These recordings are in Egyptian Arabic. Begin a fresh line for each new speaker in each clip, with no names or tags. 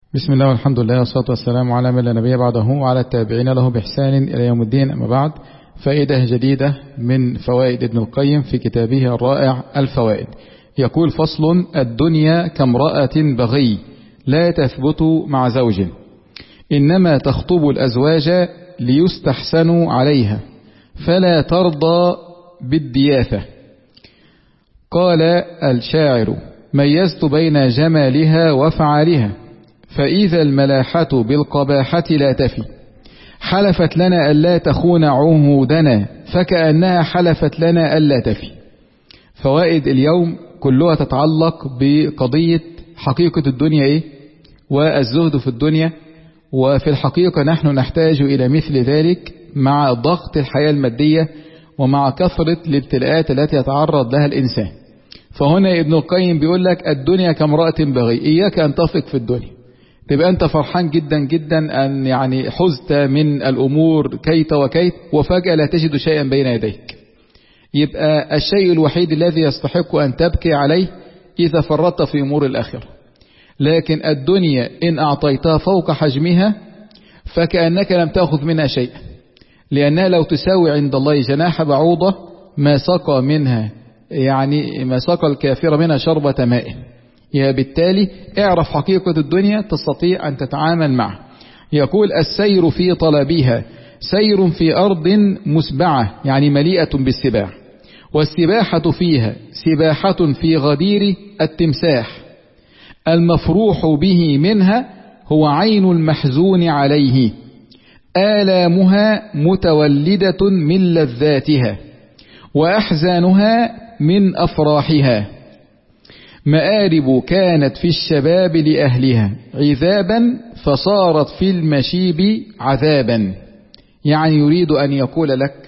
بسم الله والحمد لله والصلاة والسلام على من لا نبي بعده وعلى التابعين له بإحسان إلى يوم الدين أما بعد فائدة جديدة من فوائد ابن القيم في كتابه الرائع الفوائد يقول فصل الدنيا كامرأة بغي لا تثبت مع زوج إنما تخطب الأزواج ليستحسنوا عليها فلا ترضى بالدياثة قال الشاعر ميزت بين جمالها وفعالها فإذا الملاحة بالقباحة لا تفي حلفت لنا ألا تخون عهودنا فكأنها حلفت لنا ألا تفي فوائد اليوم كلها تتعلق بقضية حقيقة الدنيا إيه والزهد في الدنيا وفي الحقيقة نحن نحتاج إلى مثل ذلك مع ضغط الحياة المادية ومع كثرة الابتلاءات التي يتعرض لها الإنسان فهنا ابن القيم بيقول لك الدنيا كامرأة بغي إياك أن تثق في الدنيا تبقى أنت فرحان جدا جدا أن يعني حزت من الأمور كيت وكيت وفجأة لا تجد شيئا بين يديك يبقى الشيء الوحيد الذي يستحق أن تبكي عليه إذا فرطت في أمور الآخرة لكن الدنيا إن أعطيتها فوق حجمها فكأنك لم تأخذ منها شيئا لأنها لو تساوي عند الله جناح بعوضة ما سقى منها يعني ما سقى الكافر منها شربة ماء يا بالتالي اعرف حقيقة الدنيا تستطيع أن تتعامل معه يقول السير في طلبها سير في أرض مسبعة يعني مليئة بالسباع والسباحة فيها سباحة في غدير التمساح المفروح به منها هو عين المحزون عليه آلامها متولدة من لذاتها وأحزانها من أفراحها مآرب كانت في الشباب لأهلها عذابا فصارت في المشيب عذابا يعني يريد أن يقول لك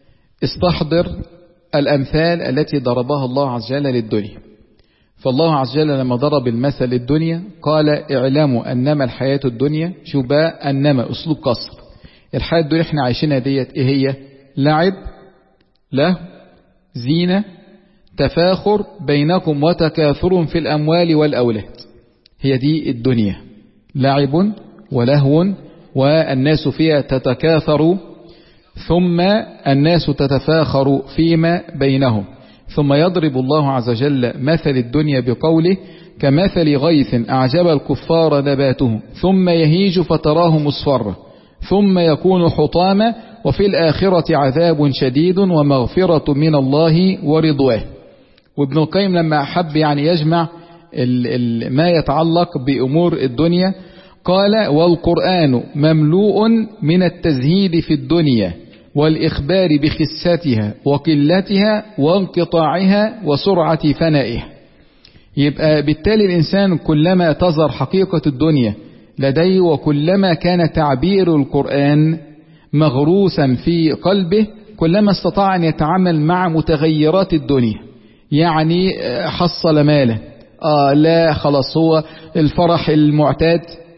استحضر الأمثال التي ضربها الله عز وجل للدنيا فالله عز وجل لما ضرب المثل للدنيا قال اعلموا أنما الحياة الدنيا شباء أنما أسلوب قصر الحياة الدنيا احنا عايشينها ديت ايه هي لعب له زينة تفاخر بينكم وتكاثر في الأموال والأولاد هي دي الدنيا لعب ولهو والناس فيها تتكاثر ثم الناس تتفاخر فيما بينهم ثم يضرب الله عز وجل مثل الدنيا بقوله كمثل غيث أعجب الكفار نباته ثم يهيج فتراه مصفرا ثم يكون حطاما وفي الآخرة عذاب شديد ومغفرة من الله ورضواه وابن القيم لما حب يعني يجمع ال ال ما يتعلق بأمور الدنيا قال والقرآن مملوء من التزهيد في الدنيا والإخبار بخستها وقلتها وانقطاعها وسرعة فنائها يبقى بالتالي الإنسان كلما تظهر حقيقة الدنيا لديه وكلما كان تعبير القرآن مغروسا في قلبه كلما استطاع أن يتعامل مع متغيرات الدنيا يعني حصل مالا آه لا خلاص هو الفرح المعتاد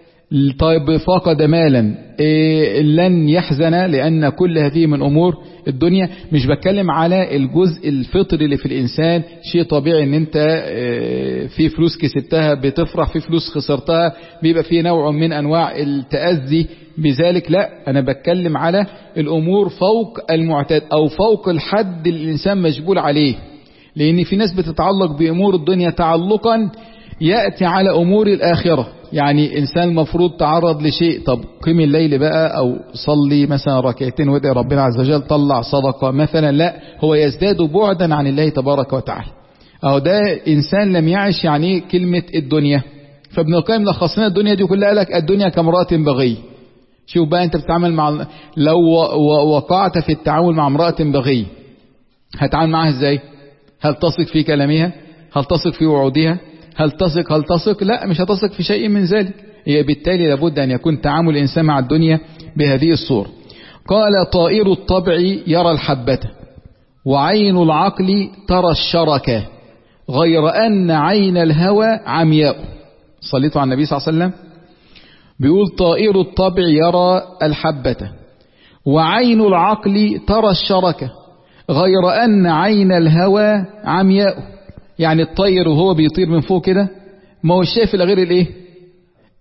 طيب فقد مالا إيه لن يحزن لأن كل هذه من أمور الدنيا مش بتكلم على الجزء الفطري اللي في الإنسان شيء طبيعي ان انت إيه في فلوس كسبتها بتفرح في فلوس خسرتها بيبقى في نوع من أنواع التأذي بذلك لا أنا بتكلم على الأمور فوق المعتاد أو فوق الحد اللي الإنسان مجبول عليه لأن في ناس بتتعلق بأمور الدنيا تعلقا يأتي على أمور الآخرة يعني إنسان المفروض تعرض لشيء طب قيم الليل بقى أو صلي مثلا ركعتين وادعي ربنا عز وجل طلع صدقة مثلا لا هو يزداد بعدا عن الله تبارك وتعالى أو ده إنسان لم يعش يعني كلمة الدنيا فابن القيم لخصنا الدنيا دي كلها لك الدنيا كامرأة بغي شوف بقى أنت بتتعامل مع لو وقعت في التعامل مع امرأة بغي هتعامل معها ازاي هل تثق في كلامها هل تثق في وعودها هل تثق هل تثق لا مش هتثق في شيء من ذلك هي بالتالي لابد أن يكون تعامل الإنسان مع الدنيا بهذه الصورة قال طائر الطبع يرى الحبة وعين العقل ترى الشركة غير أن عين الهوى عمياء صليتوا على النبي صلى الله عليه وسلم بيقول طائر الطبع يرى الحبة وعين العقل ترى الشركة غير أن عين الهوى عمياء يعني الطير وهو بيطير من فوق كده ما هو شايف الا غير الايه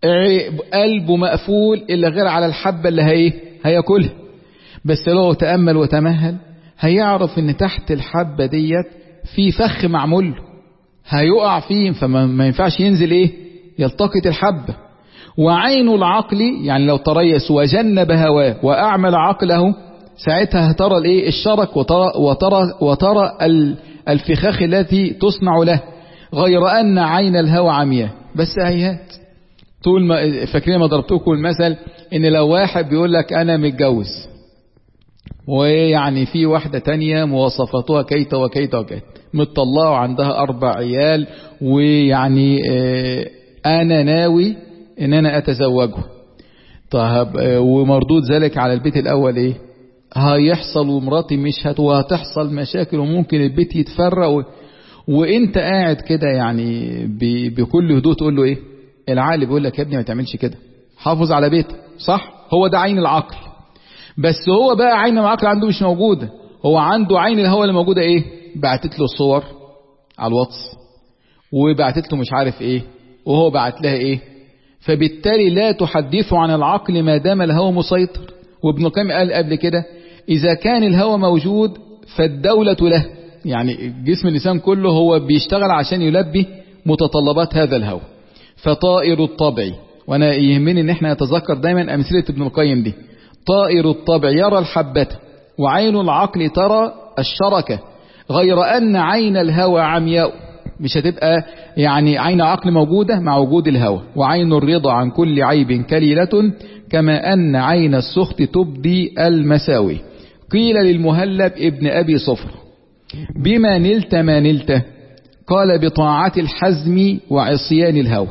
قلبه مقفول إلا غير على الحبة اللي هي هياكلها بس لو تأمل وتمهل هيعرف ان تحت الحبة ديت في فخ معمول له هيقع فيه فما ينفعش ينزل ايه يلتقط الحبة وعين العقل يعني لو تريس وجنب هواه وأعمل عقله ساعتها ترى الايه الشرك وترى وترى وترى الفخاخ التي تصنع له غير أن عين الهوى عمياء بس هيهات طول ما فاكرين ما ضربتكم المثل ان لو واحد بيقول لك انا متجوز ويعني في واحدة تانية مواصفاتها كيت وكيت وكيت متطلعة وعندها أربع عيال ويعني اه أنا ناوي إن أنا أتزوجه طيب اه ومردود ذلك على البيت الأول إيه هيحصل ومراتي مش هت وهتحصل مشاكل وممكن البيت يتفرق و... وانت قاعد كده يعني ب... بكل هدوء تقول له ايه العقل بيقول لك يا ابني ما تعملش كده حافظ على بيتك صح هو ده عين العقل بس هو بقى عين العقل عنده مش موجودة هو عنده عين الهوى اللي موجودة ايه بعتت له صور على الواتس وبعتت له مش عارف ايه وهو بعت لها ايه فبالتالي لا تحدثه عن العقل ما دام الهوى مسيطر وابن القيم قال قبل كده إذا كان الهوى موجود فالدولة له يعني جسم الإنسان كله هو بيشتغل عشان يلبي متطلبات هذا الهوى فطائر الطبع وأنا يهمني إن احنا نتذكر دايما أمثلة ابن القيم دي طائر الطبع يرى الحبة وعين العقل ترى الشركة غير أن عين الهوى عمياء مش هتبقى يعني عين عقل موجودة مع وجود الهوى وعين الرضا عن كل عيب كليلة كما أن عين السخط تبدي المساوي قيل للمهلب ابن أبي صفر بما نلت ما نلت قال بطاعة الحزم وعصيان الهوى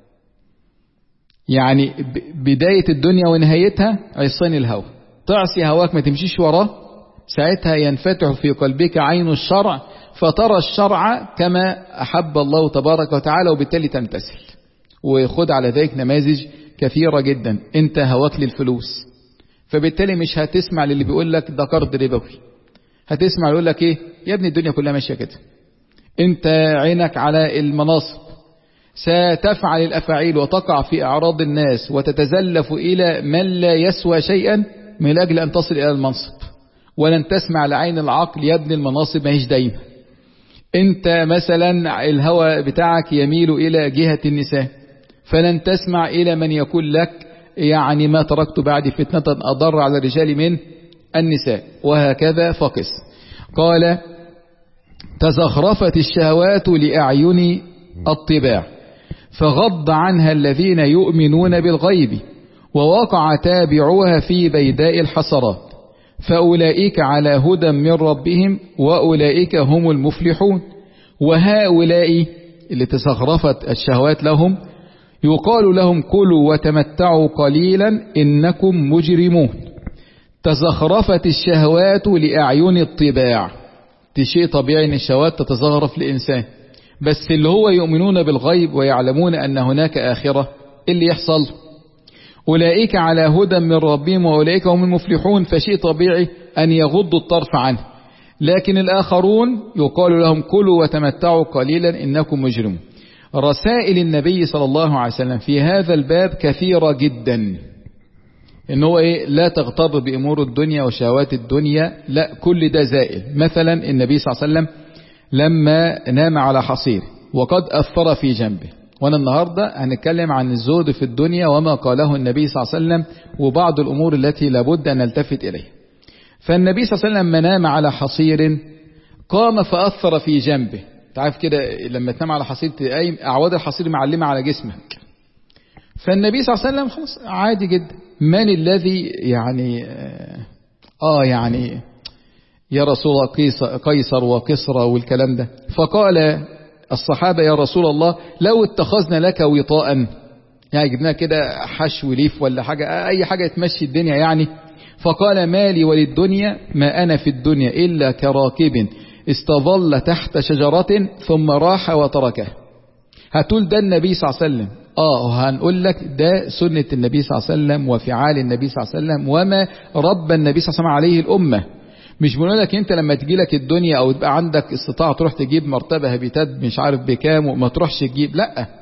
يعني بداية الدنيا ونهايتها عصيان الهوى تعصي هواك ما تمشيش وراه ساعتها ينفتح في قلبك عين الشرع فترى الشرع كما أحب الله تبارك وتعالى وبالتالي تمتثل وخد على ذلك نماذج كثيرة جدا انت هواك للفلوس فبالتالي مش هتسمع للي بيقول لك ده قرض ربوي هتسمع يقول لك ايه يا ابني الدنيا كلها ماشية كده انت عينك على المناصب ستفعل الأفاعيل وتقع في أعراض الناس وتتزلف إلى من لا يسوى شيئا من أجل أن تصل إلى المنصب ولن تسمع لعين العقل يا ابن المناصب ما هيش دايما انت مثلا الهوى بتاعك يميل إلى جهة النساء فلن تسمع إلى من يقول لك يعني ما تركت بعد فتنة أضر على الرجال من النساء وهكذا فقس قال تزخرفت الشهوات لأعين الطباع فغض عنها الذين يؤمنون بالغيب ووقع تابعوها في بيداء الحسرات فأولئك على هدى من ربهم وأولئك هم المفلحون وهؤلاء اللي تزخرفت الشهوات لهم يقال لهم كلوا وتمتعوا قليلا إنكم مجرمون تزخرفت الشهوات لأعين الطباع دي شيء طبيعي ان الشهوات تتزخرف لإنسان بس اللي هو يؤمنون بالغيب ويعلمون أن هناك آخرة اللي يحصل أولئك على هدى من ربهم وأولئك هم المفلحون فشيء طبيعي أن يغضوا الطرف عنه لكن الآخرون يقال لهم كلوا وتمتعوا قليلا إنكم مجرمون رسائل النبي صلى الله عليه وسلم في هذا الباب كثيرة جدا ان هو ايه لا تغتر بامور الدنيا وشهوات الدنيا لا كل ده زائل مثلا النبي صلى الله عليه وسلم لما نام على حصير وقد اثر في جنبه وانا النهاردة هنتكلم عن الزهد في الدنيا وما قاله النبي صلى الله عليه وسلم وبعض الامور التي لابد ان نلتفت اليها فالنبي صلى الله عليه وسلم لما نام على حصير قام فاثر في جنبه تعرف كده لما تنام على حصير تقايم اعواد الحصير معلمة على جسمك فالنبي صلى الله عليه وسلم خلاص عادي جدا من الذي يعني اه يعني يا رسول الله قيصر وقصر والكلام ده فقال الصحابة يا رسول الله لو اتخذنا لك وطاء يعني جبنا كده حشو ليف ولا حاجة أي حاجة تمشي الدنيا يعني فقال مالي وللدنيا ما أنا في الدنيا إلا كراكب استظل تحت شجرة ثم راح وتركه هتقول ده النبي صلى الله عليه وسلم اه هنقول لك ده سنة النبي صلى الله عليه وسلم وفعال النبي صلى الله عليه وسلم وما ربى النبي صلى الله عليه وسلم عليه الأمة مش بنقول لك انت لما تجي لك الدنيا او تبقى عندك استطاعة تروح تجيب مرتبة هابيتات مش عارف بكام وما تروحش تجيب لا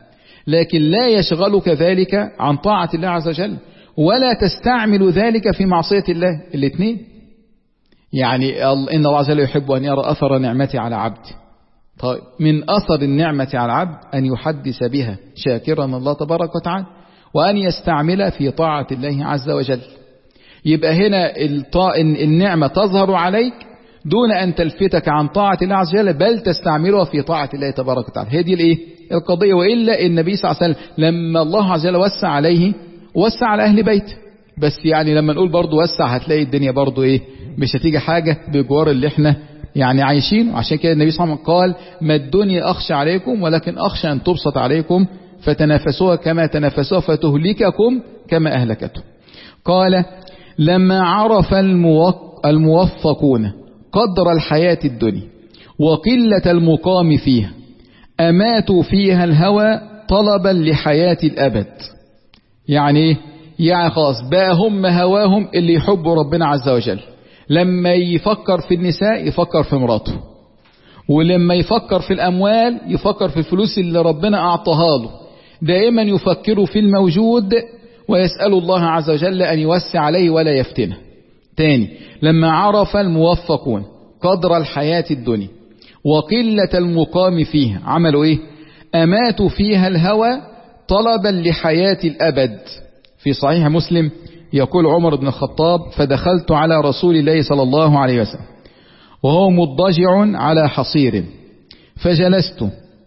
لكن لا يشغلك ذلك عن طاعة الله عز وجل ولا تستعمل ذلك في معصية الله الاثنين يعني إن الله عز وجل يحب أن يرى أثر نعمته على عبده طيب من أثر النعمة على العبد أن يحدث بها شاكرا الله تبارك وتعالى وأن يستعمل في طاعة الله عز وجل يبقى هنا النعمة تظهر عليك دون أن تلفتك عن طاعة الله عز وجل بل تستعملها في طاعة الله تبارك وتعالى هذه الإيه؟ القضية وإلا النبي صلى الله عليه وسلم لما الله عز وجل وسع عليه وسع على أهل بيته بس يعني لما نقول برضو وسع هتلاقي الدنيا برضو إيه مش هتيجي حاجة بجوار اللي احنا يعني عايشين عشان كده النبي صلى الله عليه وسلم قال ما الدنيا أخشى عليكم ولكن أخشى أن تبسط عليكم فتنافسوها كما تنافسوها فتهلككم كما أهلكتهم قال لما عرف الموفقون قدر الحياة الدنيا وقلة المقام فيها أماتوا فيها الهوى طلبا لحياة الأبد يعني ايه يعني خلاص بقى هم هواهم اللي يحبوا ربنا عز وجل لما يفكر في النساء يفكر في مراته ولما يفكر في الأموال يفكر في الفلوس اللي ربنا أعطاها له دائما يفكر في الموجود ويسأل الله عز وجل أن يوسع عليه ولا يفتنه تاني لما عرف الموفقون قدر الحياة الدنيا وقلة المقام فيها عملوا ايه أماتوا فيها الهوى طلبا لحياة الأبد في صحيح مسلم يقول عمر بن الخطاب فدخلت على رسول الله صلى الله عليه وسلم وهو مضجع على حصير فجلست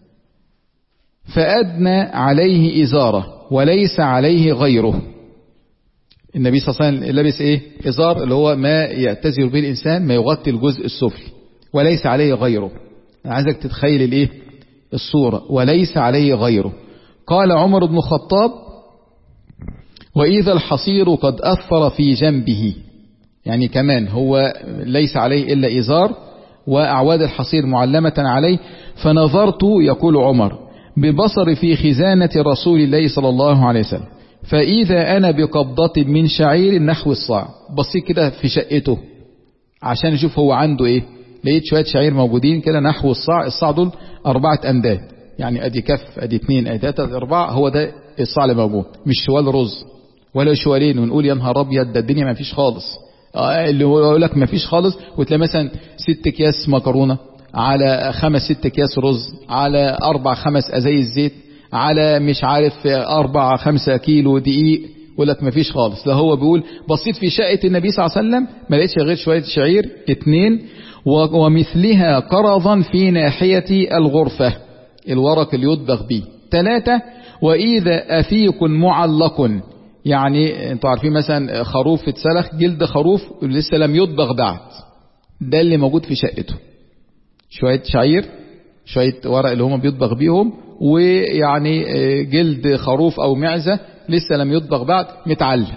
فأدنى عليه إزارة وليس عليه غيره النبي صلى الله عليه وسلم لابس ايه إزار اللي هو ما يعتزل به الإنسان ما يغطي الجزء السفلي وليس عليه غيره أنا عايزك تتخيل الايه الصورة وليس عليه غيره قال عمر بن الخطاب وإذا الحصير قد أثر في جنبه يعني كمان هو ليس عليه إلا إزار وأعواد الحصير معلمة عليه فنظرت يقول عمر ببصر في خزانة رسول الله صلى الله عليه وسلم فإذا أنا بقبضة من شعير نحو الصاع بصيت كده في شقته عشان أشوف هو عنده إيه لقيت شوية شعير موجودين كده نحو الصاع الصاع دول أربعة أمداد يعني أدي كف أدي اتنين أدي تلاتة أربعة هو ده الصاع اللي موجود مش شوال رز ولا شوالين ونقول يا نهار أبيض ده الدنيا ما فيش خالص اللي هو يقول لك ما فيش خالص وتلاقي مثلا ست أكياس مكرونة على خمس ست أكياس رز على أربع خمس أزايز زيت على مش عارف أربع خمسة كيلو دقيق يقول لك ما فيش خالص لا هو بيقول بصيت في شقة النبي صلى الله عليه وسلم ما لقيتش غير شوية شعير اتنين ومثلها قرضا في ناحية الغرفة الورق اللي يطبخ به ثلاثة وإذا أثيق معلق يعني انتوا عارفين مثلا خروف اتسلخ جلد خروف لسه لم يطبخ بعد ده اللي موجود في شقته شوية شعير شوية ورق اللي هم بيطبخ بيهم ويعني جلد خروف أو معزة لسه لم يطبخ بعد متعلق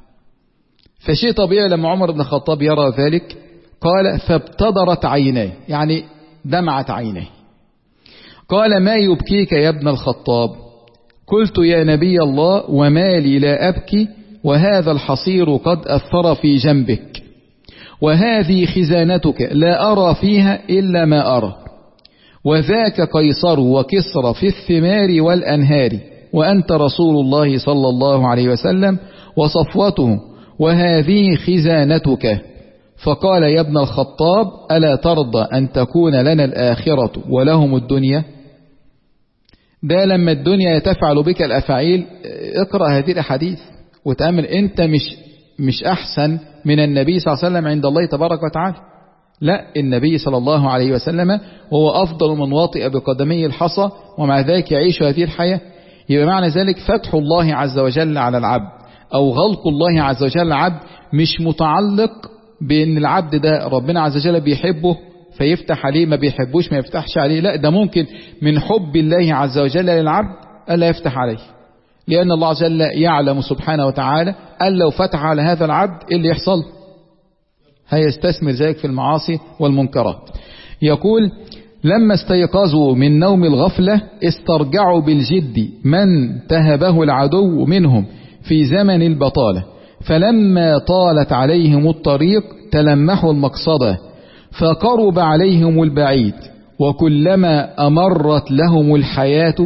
فشيء طبيعي لما عمر بن الخطاب يرى ذلك قال فابتدرت عيناه يعني دمعت عيناه قال ما يبكيك يا ابن الخطاب قلت يا نبي الله وما لي لا أبكي وهذا الحصير قد أثر في جنبك وهذه خزانتك لا أرى فيها إلا ما أرى وذاك قيصر وكسر في الثمار والأنهار وأنت رسول الله صلى الله عليه وسلم وصفوته وهذه خزانتك فقال يا ابن الخطاب ألا ترضى أن تكون لنا الآخرة ولهم الدنيا ده لما الدنيا تفعل بك الأفعيل اقرأ هذه الأحاديث وتأمل أنت مش مش أحسن من النبي صلى الله عليه وسلم عند الله تبارك وتعالى لا النبي صلى الله عليه وسلم وهو أفضل من واطئ بقدمي الحصى ومع ذلك يعيش هذه الحياة يبقى معنى ذلك فتح الله عز وجل على العبد أو غلق الله عز وجل على العبد مش متعلق بأن العبد ده ربنا عز وجل بيحبه فيفتح عليه ما بيحبوش ما يفتحش عليه لا ده ممكن من حب الله عز وجل للعبد ألا يفتح عليه لأن الله عز وجل يعلم سبحانه وتعالى أن لو فتح على هذا العبد إيه اللي يحصل هيستثمر ذلك في المعاصي والمنكرات يقول لما استيقظوا من نوم الغفلة استرجعوا بالجد من تهبه العدو منهم في زمن البطالة فلما طالت عليهم الطريق تلمحوا المقصدة فقرب عليهم البعيد وكلما أمرت لهم الحياة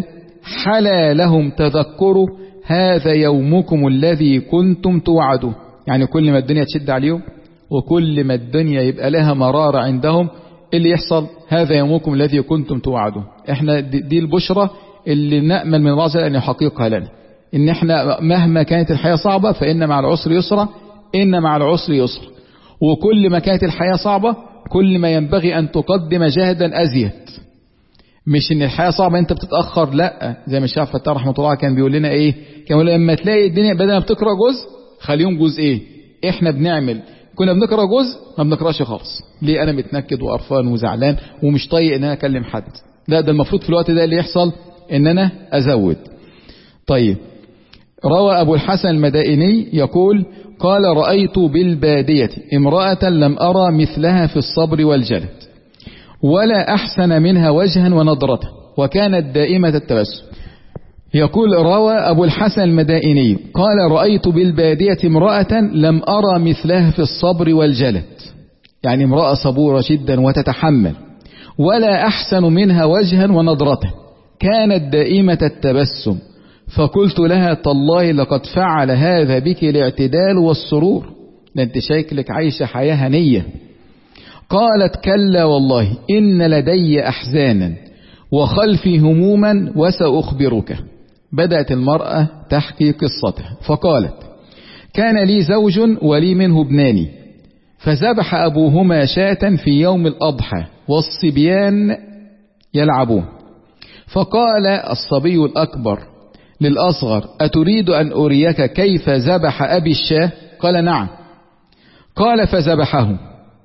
حلا لهم تذكروا هذا يومكم الذي كنتم توعدون يعني كل ما الدنيا تشد عليهم وكل ما الدنيا يبقى لها مرارة عندهم اللي يحصل هذا يومكم الذي كنتم توعدون احنا دي البشرة اللي نأمل من الله أن يحققها لنا ان احنا مهما كانت الحياة صعبة فإن مع العسر يسرا إن مع العسر يسر وكل ما كانت الحياة صعبة كل ما ينبغي أن تقدم جهدا أزيد مش ان الحياة صعبة انت بتتأخر لا زي ما الشيخ فتاح رحمة الله كان بيقول لنا ايه كان بيقول لما تلاقي الدنيا بدل ما بتقرأ جزء خليهم جزء ايه احنا بنعمل كنا بنقرأ جزء ما بنقراش خالص ليه انا متنكد وقرفان وزعلان ومش طايق ان انا اكلم حد لا ده المفروض في الوقت ده اللي يحصل ان انا ازود طيب روى ابو الحسن المدائني يقول قال رأيت بالبادية امرأة لم أرى مثلها في الصبر والجلد ولا أحسن منها وجها ونظرة وكانت دائمة التبسم يقول روى أبو الحسن المدائني قال رأيت بالبادية امرأة لم أرى مثلها في الصبر والجلد يعني امرأة صبورة جدا وتتحمل ولا أحسن منها وجها ونظرة كانت دائمة التبسم فقلت لها تالله لقد فعل هذا بك الاعتدال والسرور ده انت شكلك عايشة حياة هنية قالت كلا والله إن لدي أحزانا وخلفي هموما وسأخبرك بدأت المرأة تحكي قصتها فقالت كان لي زوج ولي منه ابنان فذبح أبوهما شاة في يوم الأضحى والصبيان يلعبون فقال الصبي الأكبر للأصغر أتريد أن أريك كيف ذبح أبي الشاه قال نعم قال فذبحه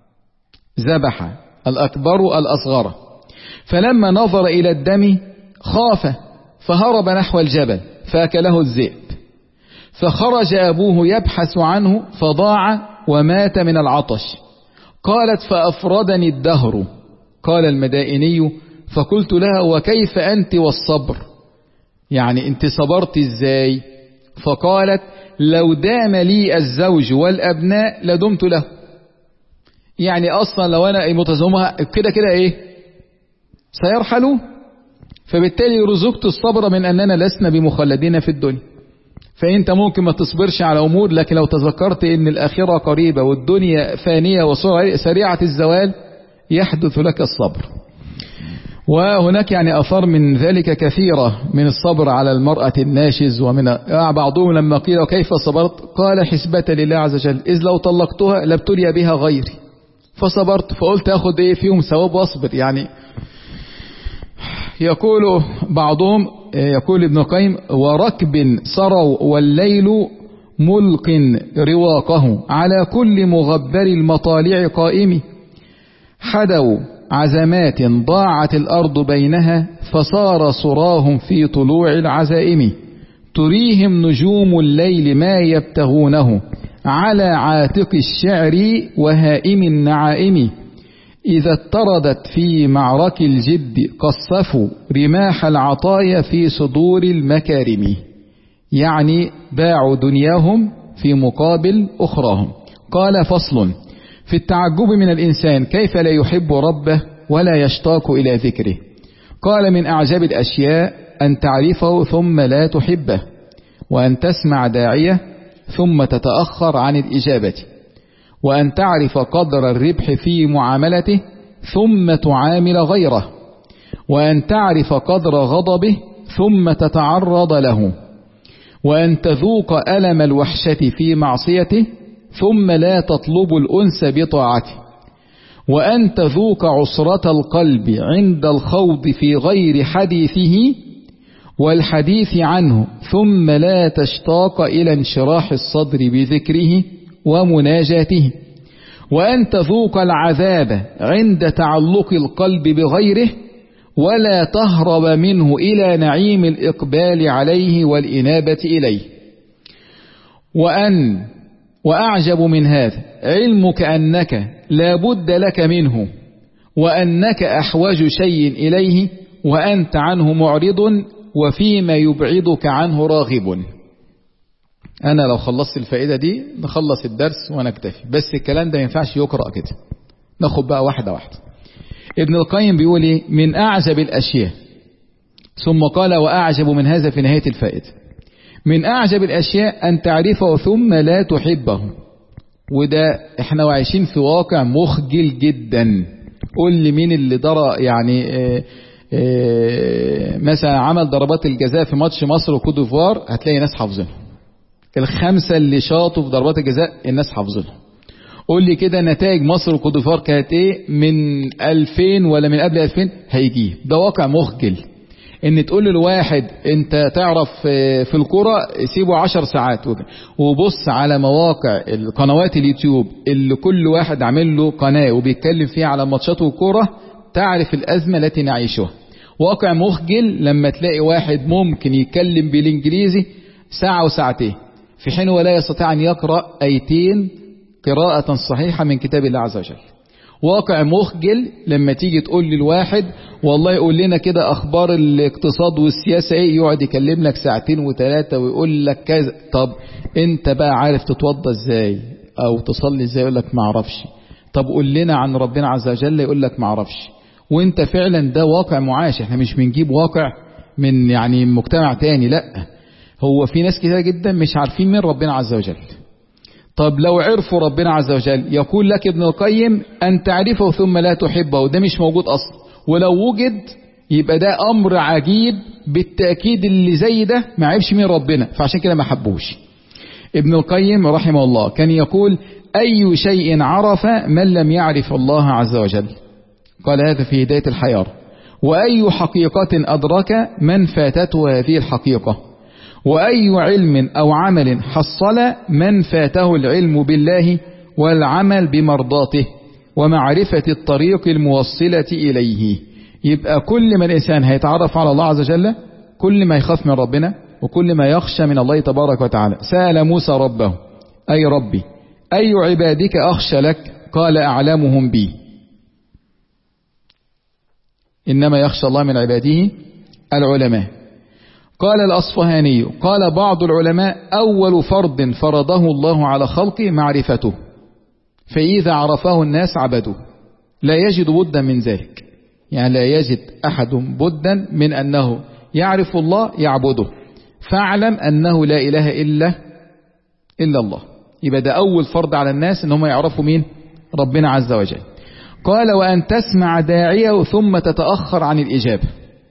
ذبح الأكبر الأصغر فلما نظر إلى الدم خاف فهرب نحو الجبل فأكله الذئب فخرج أبوه يبحث عنه فضاع ومات من العطش قالت فأفردني الدهر قال المدائني فقلت لها وكيف أنت والصبر يعني انت صبرت ازاي فقالت لو دام لي الزوج والأبناء لدمت له يعني أصلا لو أنا متزومها كده كده إيه سيرحلون فبالتالي رزقت الصبر من أننا لسنا بمخلدين في الدنيا فأنت ممكن ما تصبرش على أمور لكن لو تذكرت أن الآخرة قريبة والدنيا فانية وسريعة الزوال يحدث لك الصبر وهناك يعني أثار من ذلك كثيرة من الصبر على المرأة الناشز ومن بعضهم لما قيل كيف صبرت قال حسبة لله عز وجل إذ لو طلقتها لابتلي بها غيري فصبرت فقلت أخذ إيه فيهم ثواب واصبر يعني يقول بعضهم يقول ابن القيم وركب صروا والليل ملق رواقه على كل مغبر المطالع قائم حدوا عزمات ضاعت الأرض بينها فصار صراهم في طلوع العزائم تريهم نجوم الليل ما يبتغونه على عاتق الشعر وهائم النعائم إذا اطردت في معرك الجد قصفوا رماح العطايا في صدور المكارم يعني باعوا دنياهم في مقابل أخراهم قال فصل في التعجب من الإنسان كيف لا يحب ربه ولا يشتاق إلى ذكره قال من أعجب الأشياء أن تعرفه ثم لا تحبه وأن تسمع داعية ثم تتأخر عن الإجابة وأن تعرف قدر الربح في معاملته ثم تعامل غيره وأن تعرف قدر غضبه ثم تتعرض له وأن تذوق ألم الوحشة في معصيته ثم لا تطلب الأنس بطاعته وأن تذوق عسرة القلب عند الخوض في غير حديثه والحديث عنه ثم لا تشتاق إلى انشراح الصدر بذكره ومناجاته وأن تذوق العذاب عند تعلق القلب بغيره ولا تهرب منه إلى نعيم الإقبال عليه والإنابة إليه وأن وأعجب من هذا علمك أنك لا بد لك منه وأنك أحوج شيء إليه وأنت عنه معرض وفيما يبعدك عنه راغب أنا لو خلصت الفائدة دي نخلص الدرس ونكتفي بس الكلام ده ينفعش يقرأ كده ناخد بقى واحدة واحدة ابن القيم بيقول ايه من أعجب الأشياء ثم قال وأعجب من هذا في نهاية الفائدة من أعجب الأشياء أن تعرفه ثم لا تحبه وده احنا وعايشين في واقع مخجل جدا قول لي مين اللي درى يعني اه اه مثلا عمل ضربات الجزاء في ماتش مصر وكوت ديفوار هتلاقي ناس حافظينها الخمسة اللي شاطوا في ضربات الجزاء الناس حافظينها قول لي كده نتائج مصر وكوت ديفوار كانت ايه من 2000 ولا من قبل 2000 هيجيه ده واقع مخجل ان تقول للواحد انت تعرف في الكرة سيبه عشر ساعات وبص على مواقع القنوات اليوتيوب اللي كل واحد عامل له قناة وبيتكلم فيها على ماتشات الكرة تعرف الأزمة التي نعيشها واقع مخجل لما تلاقي واحد ممكن يتكلم بالانجليزي ساعة وساعتين في حين ولا يستطيع أن يقرأ أيتين قراءة صحيحة من كتاب الله عز وجل واقع مخجل لما تيجي تقول للواحد والله يقول لنا كده اخبار الاقتصاد والسياسة ايه يقعد يكلم لك ساعتين وثلاثة ويقول لك كذا طب انت بقى عارف تتوضى ازاي او تصلي ازاي يقول لك ما اعرفش طب قول لنا عن ربنا عز وجل يقول لك ما اعرفش وانت فعلا ده واقع معاش احنا مش بنجيب واقع من يعني مجتمع تاني لا هو في ناس كتير جدا مش عارفين مين ربنا عز وجل طب لو عرفوا ربنا عز وجل يقول لك ابن القيم أن تعرفه ثم لا تحبه ده مش موجود أصلا ولو وجد يبقى ده أمر عجيب بالتأكيد اللي زي ده ما عرفش مين ربنا فعشان كده ما حبوش ابن القيم رحمه الله كان يقول أي شيء عرف من لم يعرف الله عز وجل قال هذا في هداية الحيار وأي حقيقة أدرك من فاتته هذه الحقيقة وأي علم أو عمل حصل من فاته العلم بالله والعمل بمرضاته ومعرفة الطريق الموصلة إليه يبقى كل ما الإنسان هيتعرف على الله عز وجل كل ما يخاف من ربنا وكل ما يخشى من الله تبارك وتعالى سأل موسى ربه أي ربي أي عبادك أخشى لك قال أعلمهم بي إنما يخشى الله من عباده العلماء قال الأصفهاني قال بعض العلماء أول فرض فرضه الله على خلقه معرفته فإذا عرفه الناس عبدوه لا يجد بدا من ذلك يعني لا يجد أحد بدا من أنه يعرف الله يعبده فاعلم أنه لا إله إلا إلا الله يبقى ده أول فرض على الناس أن هم يعرفوا مين ربنا عز وجل قال وأن تسمع داعيه ثم تتأخر عن الإجابة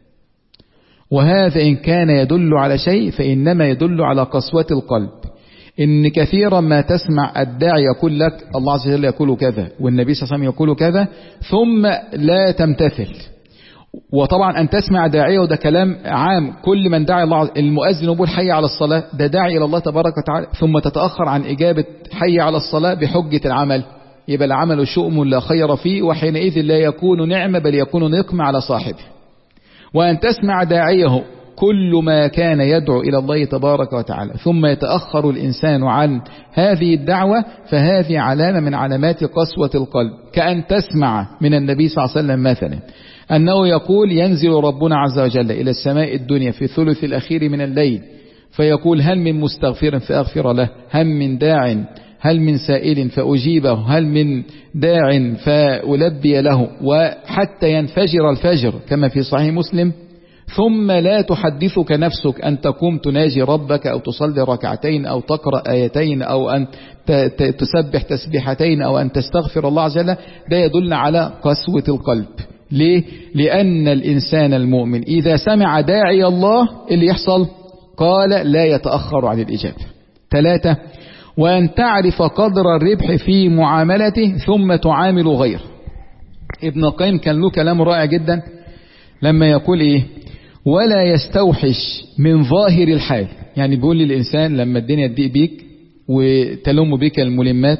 وهذا إن كان يدل على شيء فإنما يدل على قسوة القلب إن كثيرا ما تسمع الداعي يقول لك الله عز وجل يقول كذا والنبي صلى الله عليه وسلم يقول كذا ثم لا تمتثل وطبعا أن تسمع داعية وده كلام عام كل من داعي الله المؤذن يقول حي على الصلاة ده داعي إلى الله تبارك وتعالى ثم تتأخر عن إجابة حي على الصلاة بحجة العمل يبقى العمل شؤم لا خير فيه وحينئذ لا يكون نعمة بل يكون نقم على صاحبه وأن تسمع داعيه كل ما كان يدعو إلى الله تبارك وتعالى ثم يتأخر الإنسان عن هذه الدعوة فهذه علامة من علامات قسوة القلب كأن تسمع من النبي صلى الله عليه وسلم مثلا أنه يقول ينزل ربنا عز وجل إلى السماء الدنيا في الثلث الأخير من الليل فيقول هل من مستغفر فأغفر له هل من داع هل من سائل فأجيبه هل من داع فألبي له وحتى ينفجر الفجر كما في صحيح مسلم ثم لا تحدثك نفسك أن تقوم تناجي ربك أو تصلي ركعتين أو تقرأ آيتين أو أن تسبح تسبيحتين أو أن تستغفر الله عز وجل ده يدل على قسوة القلب ليه؟ لأن الإنسان المؤمن إذا سمع داعي الله اللي يحصل قال لا يتأخر عن الإجابة ثلاثة وأن تعرف قدر الربح في معاملته ثم تعامل غيره ابن القيم كان له كلام رائع جدا لما يقول إيه ولا يستوحش من ظاهر الحال يعني بيقول للإنسان لما الدنيا تضيق بيك وتلم بك الملمات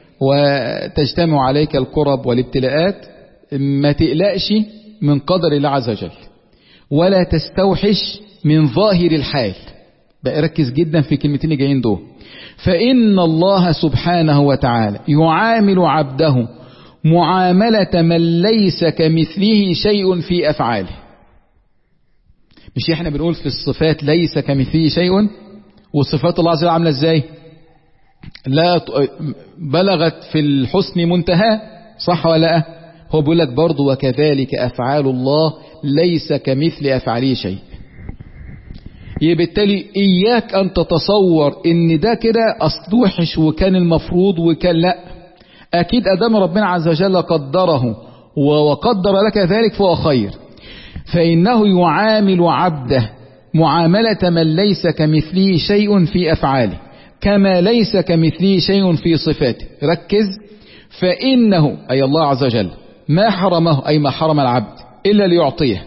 وتجتمع عليك الكرب والابتلاءات ما تقلقش من قدر الله عز وجل ولا تستوحش من ظاهر الحال بقى ركز جدا في كلمتين جايين دول فإن الله سبحانه وتعالى يعامل عبده معاملة من ليس كمثله شيء في أفعاله مش احنا بنقول في الصفات ليس كمثله شيء وصفات الله عز وجل عاملة ازاي لا بلغت في الحسن منتهى صح ولا لا هو بيقول لك برضه وكذلك أفعال الله ليس كمثل أفعاله شيء يبقى بالتالي إياك أن تتصور إن ده كده أصل وحش وكان المفروض وكان لا أكيد أدام ربنا عز وجل قدره وقدر لك ذلك فهو خير فإنه يعامل عبده معاملة من ليس كمثله شيء في أفعاله كما ليس كمثله شيء في صفاته ركز فإنه أي الله عز وجل ما حرمه أي ما حرم العبد إلا ليعطيه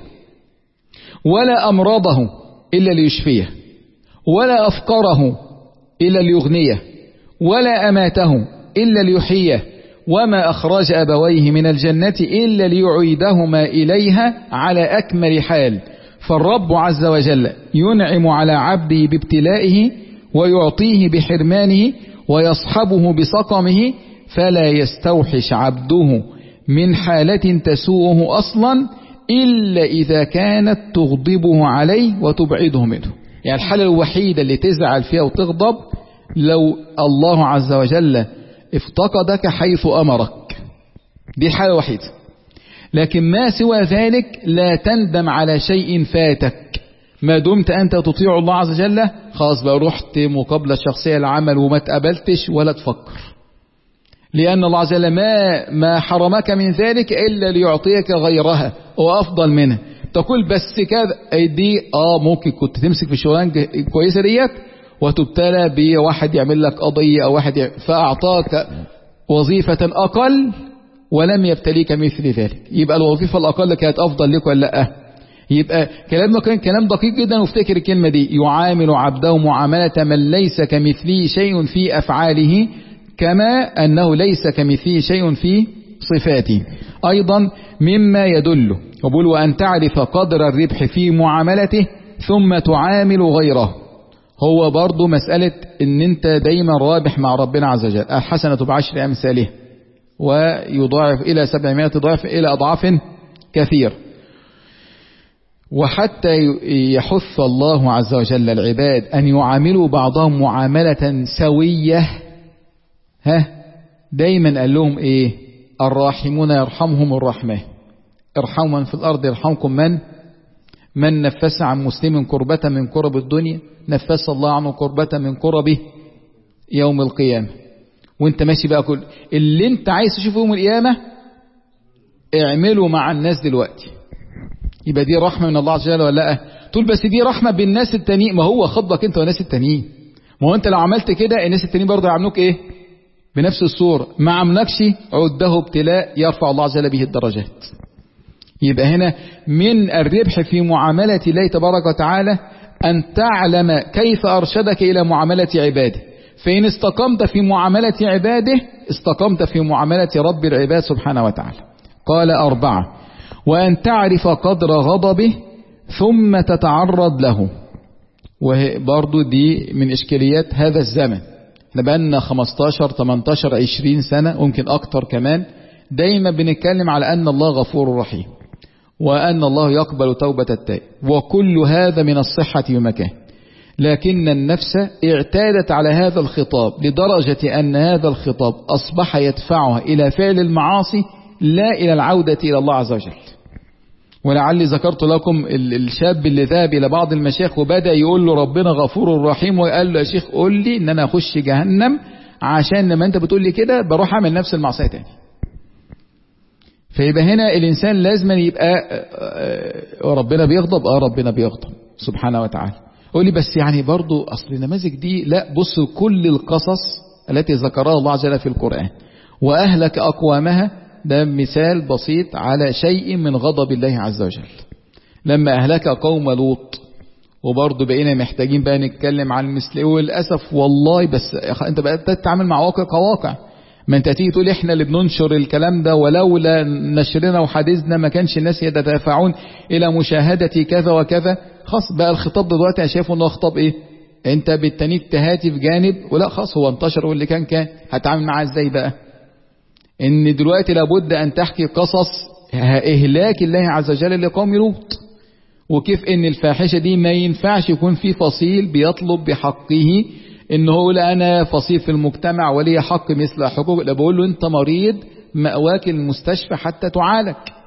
ولا أمرضه إلا ليشفيه ولا أفقره إلا ليغنيه ولا أماته إلا ليحييه وما أخرج أبويه من الجنة إلا ليعيدهما إليها على أكمل حال فالرب عز وجل ينعم على عبده بابتلائه ويعطيه بحرمانه ويصحبه بسقمه فلا يستوحش عبده من حالة تسوءه أصلا إلا إذا كانت تغضبه عليه وتبعده منه يعني الحالة الوحيدة اللي تزعل فيها وتغضب لو الله عز وجل افتقدك حيث أمرك دي الحالة الوحيدة لكن ما سوى ذلك لا تندم على شيء فاتك ما دمت أنت تطيع الله عز وجل خلاص بقى رحت مقابلة شخصية العمل وما تقبلتش ولا تفكر لأن الله عز وجل ما, ما حرمك من ذلك إلا ليعطيك غيرها وأفضل منها تقول بس كده دي اه ممكن كنت تمسك في شغلان كويسة ديت وتبتلى بواحد يعمل لك قضية أو واحد يعمل فأعطاك وظيفة أقل ولم يبتليك مثل ذلك يبقى الوظيفة الأقل كانت أفضل لك ولا لا يبقى كلامنا كان كلام دقيق جدا وافتكر الكلمة دي يعامل عبده معاملة من ليس كمثله شيء في أفعاله كما أنه ليس كمثله شيء في صفاته أيضا مما يدل وبقول وأن تعرف قدر الربح في معاملته ثم تعامل غيره هو برضو مسألة ان انت دايما رابح مع ربنا عز وجل الحسنة بعشر أمثالها ويضاعف إلى سبعمائة ضعف إلى أضعاف كثير وحتى يحث الله عز وجل العباد أن يعاملوا بعضهم معاملة سوية ها دايما قال لهم إيه الراحمون يرحمهم الرحمة ارحموا من في الأرض يرحمكم من من نفس عن مسلم كربة من كرب الدنيا نفس الله عنه كربة من كربه يوم القيامة وانت ماشي بقى كل اللي انت عايز تشوفه يوم القيامة اعمله مع الناس دلوقتي يبقى دي رحمة من الله عز وجل ولا لا تقول بس دي رحمة بالناس التانيين ما هو خطبك انت والناس التانيين ما هو انت لو عملت كده الناس التانيين برضه يعملوك ايه بنفس الصورة ما عملكش عده ابتلاء يرفع الله عز وجل به الدرجات يبقى هنا من الربح في معاملة الله تبارك وتعالى أن تعلم كيف أرشدك إلى معاملة عباده فإن استقمت في معاملة عباده استقمت في معاملة رب العباد سبحانه وتعالى قال أربعة وأن تعرف قدر غضبه ثم تتعرض له وبرضو دي من إشكاليات هذا الزمن احنا بقالنا 15 18 20 سنة ممكن أكتر كمان دايما بنتكلم على أن الله غفور رحيم وأن الله يقبل توبة التائب وكل هذا من الصحة بمكان لكن النفس اعتادت على هذا الخطاب لدرجة أن هذا الخطاب أصبح يدفعها إلى فعل المعاصي لا إلى العودة إلى الله عز وجل ولعلي ذكرت لكم الشاب اللي ذهب إلى بعض المشايخ وبدأ يقول له ربنا غفور رحيم وقال له يا شيخ قول لي إن أنا أخش جهنم عشان لما أنت بتقول لي كده بروح أعمل نفس المعصية تاني فيبقى هنا الإنسان لازم يبقى ربنا بيغضب اه ربنا بيغضب سبحانه وتعالى قول لي بس يعني برضو أصل النماذج دي لا بص كل القصص التي ذكرها الله عز وجل في القرآن وأهلك أقوامها ده مثال بسيط على شيء من غضب الله عز وجل لما أهلك قوم لوط وبرضه بقينا محتاجين بقى نتكلم عن مثل وللأسف والله بس أنت بقى تتعامل مع واقع كواقع ما انت تيجي تقول احنا اللي بننشر الكلام ده ولولا نشرنا وحديثنا ما كانش الناس يتدافعون الى مشاهدة كذا وكذا خلاص بقى الخطاب دلوقتي انا شايفه انه خطاب ايه انت بالتانيك تهاتي في جانب ولا خلاص هو انتشر واللي كان كان هتعامل معاه ازاي بقى ان دلوقتي لابد ان تحكي قصص اهلاك الله عز وجل لقوم لوط وكيف ان الفاحشة دي ما ينفعش يكون في فصيل بيطلب بحقه ان هو لا انا فصيل في المجتمع ولي حق مثل حقوق لا بقول له انت مريض مأواك المستشفى حتى تعالج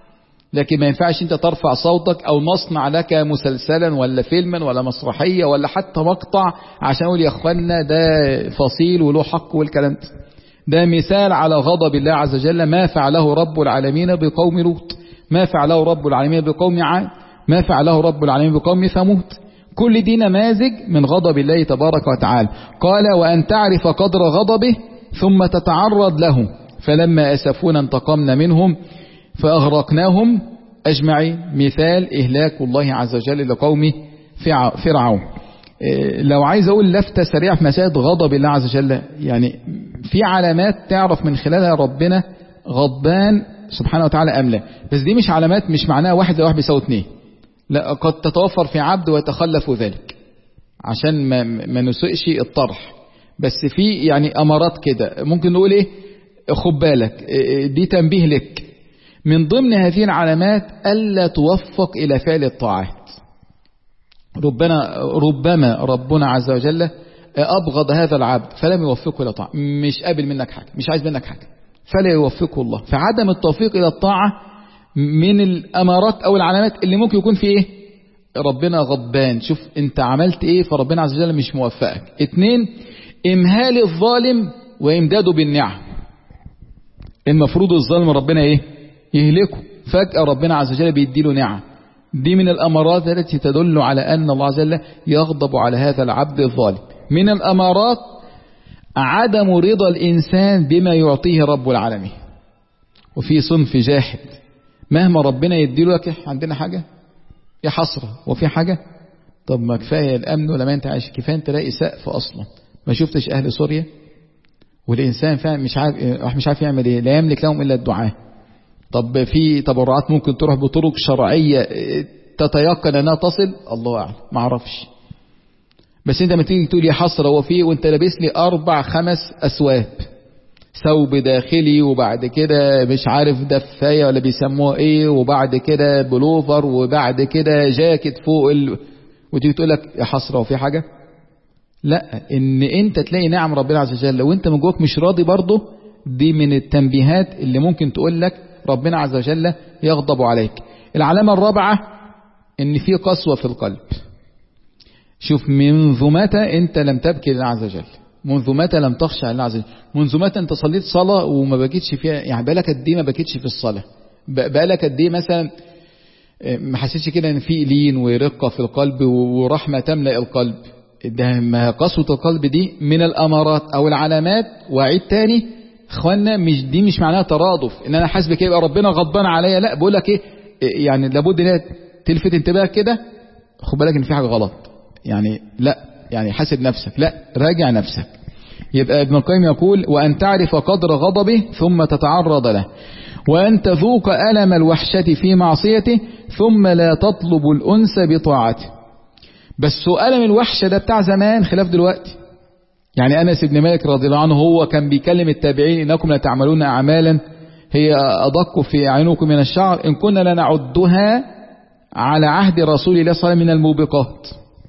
لكن ما ينفعش انت ترفع صوتك او نصنع لك مسلسلا ولا فيلما ولا مسرحية ولا حتى مقطع عشان اقول يا اخوانا ده فصيل وله حق والكلام ده ده مثال على غضب الله عز وجل ما فعله رب العالمين بقوم لوط ما فعله رب العالمين بقوم عاد ما فعله رب العالمين بقوم ثمود كل دي نماذج من غضب الله تبارك وتعالى قال وأن تعرف قدر غضبه ثم تتعرض له فلما أسفونا انتقمنا منهم فأغرقناهم أجمعين مثال إهلاك الله عز وجل لقوم فرعون لو عايز أقول لفتة سريعة في مسائل غضب الله عز وجل يعني في علامات تعرف من خلالها ربنا غضبان سبحانه وتعالى أم لا بس دي مش علامات مش معناها واحد لواحد بيساوي اتنين لا قد تتوفر في عبد ويتخلف ذلك عشان ما, ما نسئش الطرح بس في يعني أمارات كده ممكن نقول إيه خد بالك دي تنبيه لك من ضمن هذه العلامات ألا توفق إلى فعل الطاعات ربنا ربما ربنا عز وجل أبغض هذا العبد فلم يوفقه إلى طاعة مش قابل منك حاجة مش عايز منك حاجة فلا يوفقه الله فعدم التوفيق إلى الطاعة من الأمارات أو العلامات اللي ممكن يكون في إيه ربنا غضبان شوف أنت عملت إيه فربنا عز وجل مش موفقك اتنين إمهال الظالم وإمداده بالنعم المفروض الظالم ربنا إيه يهلكه فجأة ربنا عز وجل بيديله نعم دي من الأمارات التي تدل على أن الله عز وجل يغضب على هذا العبد الظالم من الأمارات عدم رضا الإنسان بما يعطيه رب العالمين وفي صنف جاحد مهما ربنا يديله لك عندنا حاجة يا حسرة وفي حاجة طب ما كفاية الأمن ولا ما أنت عايش كفاية أنت تلاقي سقف أصلا ما شفتش أهل سوريا والإنسان فعلا مش عارف مش عارف يعمل إيه لا يملك لهم إلا الدعاء طب في تبرعات ممكن تروح بطرق شرعية تتيقن أنها تصل الله أعلم ما أعرفش بس أنت ما تيجي تقول يا حسرة هو فيه وأنت لابس لي أربع خمس أسواب ثوب داخلي وبعد كده مش عارف دفاية ولا بيسموها ايه وبعد كده بلوفر وبعد كده جاكيت فوق ال... وتيجي تقول لك يا حسرة وفي حاجة لا ان انت تلاقي نعم ربنا عز وجل وانت من جواك مش راضي برضه دي من التنبيهات اللي ممكن تقول لك ربنا عز وجل يغضب عليك العلامة الرابعة ان في قسوة في القلب شوف منذ متى انت لم تبكي لله عز وجل منذ متى لم تخشى الله عز وجل منذ متى انت صليت صلاة وما بكيتش فيها يعني بقالك قد ايه ما بكيتش في الصلاة بقالك قد ايه مثلا ما حسيتش كده ان في لين ورقة في القلب ورحمة تملأ القلب ده ما قسوة القلب دي من الامارات او العلامات واعيد تاني اخوانا مش دي مش معناها ترادف ان انا حاسس كده يبقى ربنا غضبان عليا لا بقول لك ايه يعني لابد ان تلفت انتباهك كده خد بالك ان في حاجه غلط يعني لا يعني حاسب نفسك لا راجع نفسك يبقى ابن القيم يقول وأن تعرف قدر غضبه ثم تتعرض له وأن تذوق ألم الوحشة في معصيته ثم لا تطلب الأنس بطاعته بس ألم الوحشة ده بتاع زمان خلاف دلوقتي يعني أنس بن مالك رضي الله عنه هو كان بيكلم التابعين إنكم لتعملون أعمالا هي أدق في أعينكم من الشعر إن كنا لنعدها على عهد رسول الله صلى الله عليه وسلم من الموبقات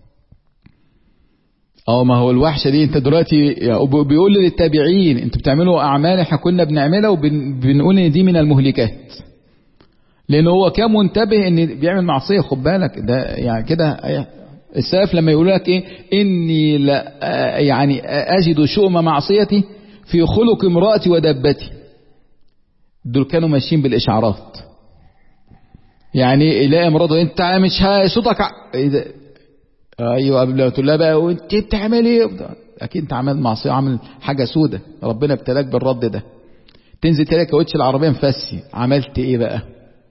اه ما هو الوحشة دي انت دلوقتي بيقول للتابعين انتوا بتعملوا اعمال احنا كنا بنعملها وبنقول ان دي من المهلكات لان هو كان منتبه ان بيعمل معصية خد بالك ده يعني كده السلف لما يقول لك ايه اني لا يعني اجد شؤم معصيتي في خلق امرأتي ودبتي دول كانوا ماشيين بالاشعارات يعني يلاقي مراته انت مش صوتك ايه ده ايوه قبل ما تقول لها بقى وانت بتعمل ايه اكيد انت عمل معصيه عامل حاجه سودة ربنا ابتلاك بالرد ده تنزل تلاقي كاوتش العربيه مفسي عملت ايه بقى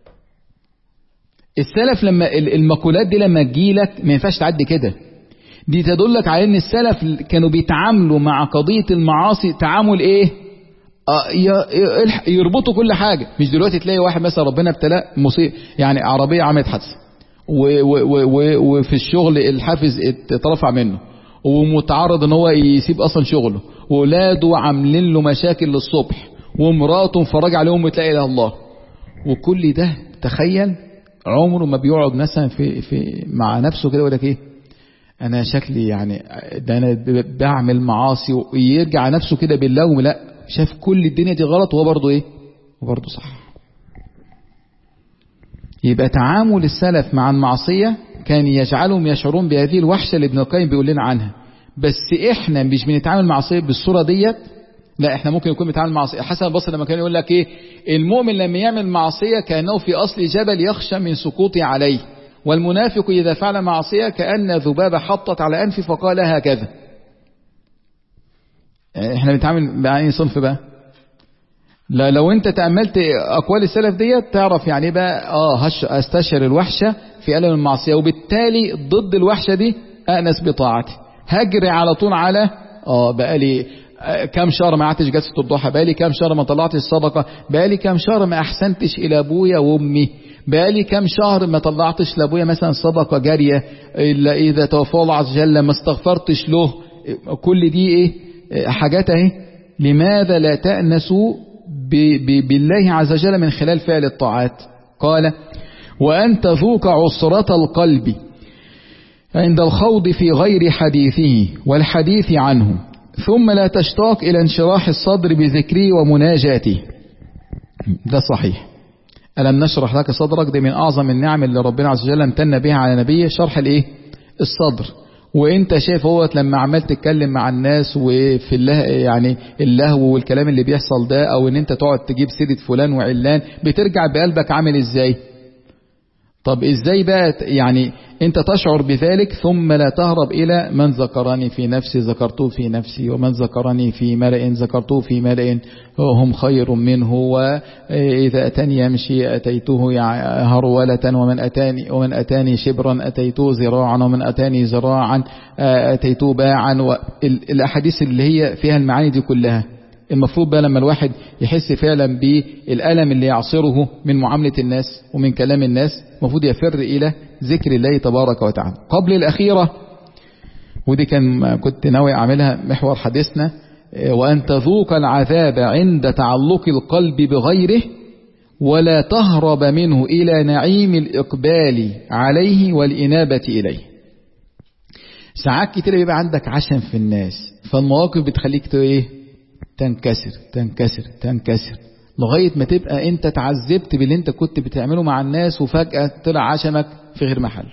السلف لما المقولات دي لما تجيلك ما ينفعش تعدي كده دي تدلك على ان السلف كانوا بيتعاملوا مع قضيه المعاصي تعامل ايه يربطوا كل حاجه مش دلوقتي تلاقي واحد مثلا ربنا ابتلاه مصيبه يعني عربيه عملت حادثه وفي الشغل الحافز اترفع منه ومتعرض ان هو يسيب اصلا شغله وولاده عاملين له مشاكل للصبح ومراته مفرج عليهم وتلاقي اله الله وكل ده تخيل عمره ما بيقعد مثلا في في مع نفسه كده يقول لك ايه انا شكلي يعني ده انا بعمل معاصي ويرجع نفسه كده باللوم لا شاف كل الدنيا دي غلط وهو برضه ايه وبرضه صح يبقى تعامل السلف مع المعصية كان يجعلهم يشعرون بهذه الوحشة اللي ابن القيم بيقول لنا عنها بس احنا مش بنتعامل مع معصية بالصورة ديت لا احنا ممكن يكون بنتعامل مع معصية حسن البصري لما كان يقول لك ايه المؤمن لما يعمل معصية كأنه في أصل جبل يخشى من سقوطه عليه والمنافق إذا فعل معصية كأن ذبابة حطت على أنفه فقال هكذا احنا بنتعامل مع اي صنف بقى لا لو انت تأملت أقوال السلف ديت تعرف يعني بقى اه هش استشعر الوحشة في ألم المعصية وبالتالي ضد الوحشة دي أأنس بطاعتي هجري على طول على اه بقالي كام شهر ما قعدتش جلسة الضحى بقالي كام شهر ما طلعتش الصدقة بقالي كام شهر ما أحسنتش إلى أبويا وأمي بقالي كام شهر ما طلعتش لأبويا مثلا صدقة جارية إلا إذا توفى الله عز وجل ما استغفرتش له كل دي إيه حاجات اهي لماذا لا تأنسوا بالله عز وجل من خلال فعل الطاعات قال وأن تذوق عسرة القلب عند الخوض في غير حديثه والحديث عنه ثم لا تشتاق إلى انشراح الصدر بذكره ومناجاته ده صحيح ألم نشرح لك صدرك دي من أعظم النعم اللي ربنا عز وجل امتن بها على نبيه شرح الإيه الصدر وانت شايف هو لما عمال تتكلم مع الناس وفي الله يعني اللهو والكلام اللي بيحصل ده او ان انت تقعد تجيب سيرة فلان وعلان بترجع بقلبك عامل ازاي طب ازاي بقى يعني انت تشعر بذلك ثم لا تهرب الى من ذكرني في نفسي ذكرته في نفسي ومن ذكرني في ملأ ذكرته في ملأ هم خير منه واذا اتاني يمشي اتيته هرولة ومن اتاني ومن اتاني شبرا اتيته ذراعا ومن اتاني ذراعا اتيته باعا الاحاديث اللي هي فيها المعاني دي كلها المفروض بقى لما الواحد يحس فعلا بالألم اللي يعصره من معاملة الناس ومن كلام الناس المفروض يفر إلى ذكر الله تبارك وتعالى قبل الأخيرة ودي كان كنت ناوي أعملها محور حديثنا وأن تذوق العذاب عند تعلق القلب بغيره ولا تهرب منه إلى نعيم الإقبال عليه والإنابة إليه ساعات كتير بيبقى عندك عشم في الناس فالمواقف بتخليك ايه تنكسر تنكسر تنكسر لغاية ما تبقى انت تعذبت باللي انت كنت بتعمله مع الناس وفجأة طلع عشمك في غير محله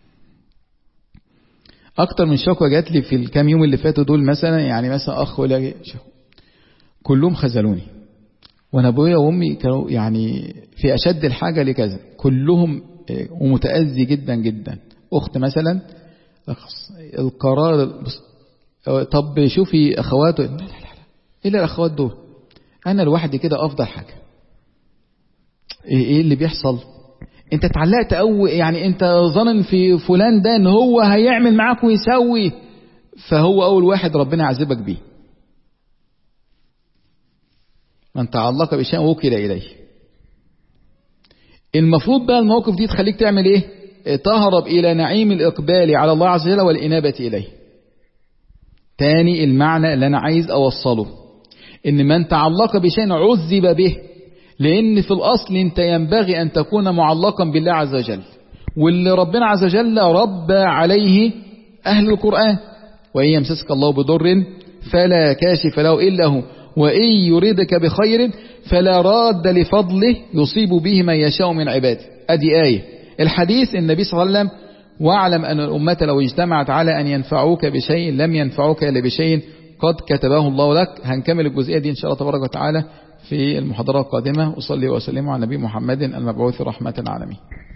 اكتر من شكوى جات لي في الكام يوم اللي فاتوا دول مثلا يعني مثلا اخ ولا كلهم خذلوني وانا ابويا وامي كانوا يعني في اشد الحاجه لكذا كلهم ومتاذي جدا جدا اخت مثلا القرار طب شوفي اخواته لا لا لا الا الاخوات دول انا لوحدي كده افضل حاجه ايه اللي بيحصل انت اتعلقت او يعني انت ظنن في فلان ده ان هو هيعمل معاك ويسوي فهو اول واحد ربنا يعذبك بيه من تعلق بشيء وكل اليه المفروض بقى المواقف دي تخليك تعمل ايه تهرب الى نعيم الاقبال على الله عز وجل والانابه اليه تاني المعنى اللي انا عايز اوصله ان من تعلق بشيء عذب به لان في الاصل انت ينبغي ان تكون معلقا بالله عز وجل واللي ربنا عز وجل ربى عليه اهل القرآن وان يمسسك الله بضر فلا كاشف له الا هو وان يريدك بخير فلا راد لفضله يصيب به من يشاء من عباده ادي آية الحديث النبي صلى الله عليه وسلم واعلم أن الأمة لو اجتمعت على أن ينفعوك بشيء لم ينفعوك إلا بشيء قد كتبه الله لك هنكمل الجزئية دي إن شاء الله تبارك وتعالى في المحاضرة القادمة وصلي وسلم على نبي محمد المبعوث رحمة العالمين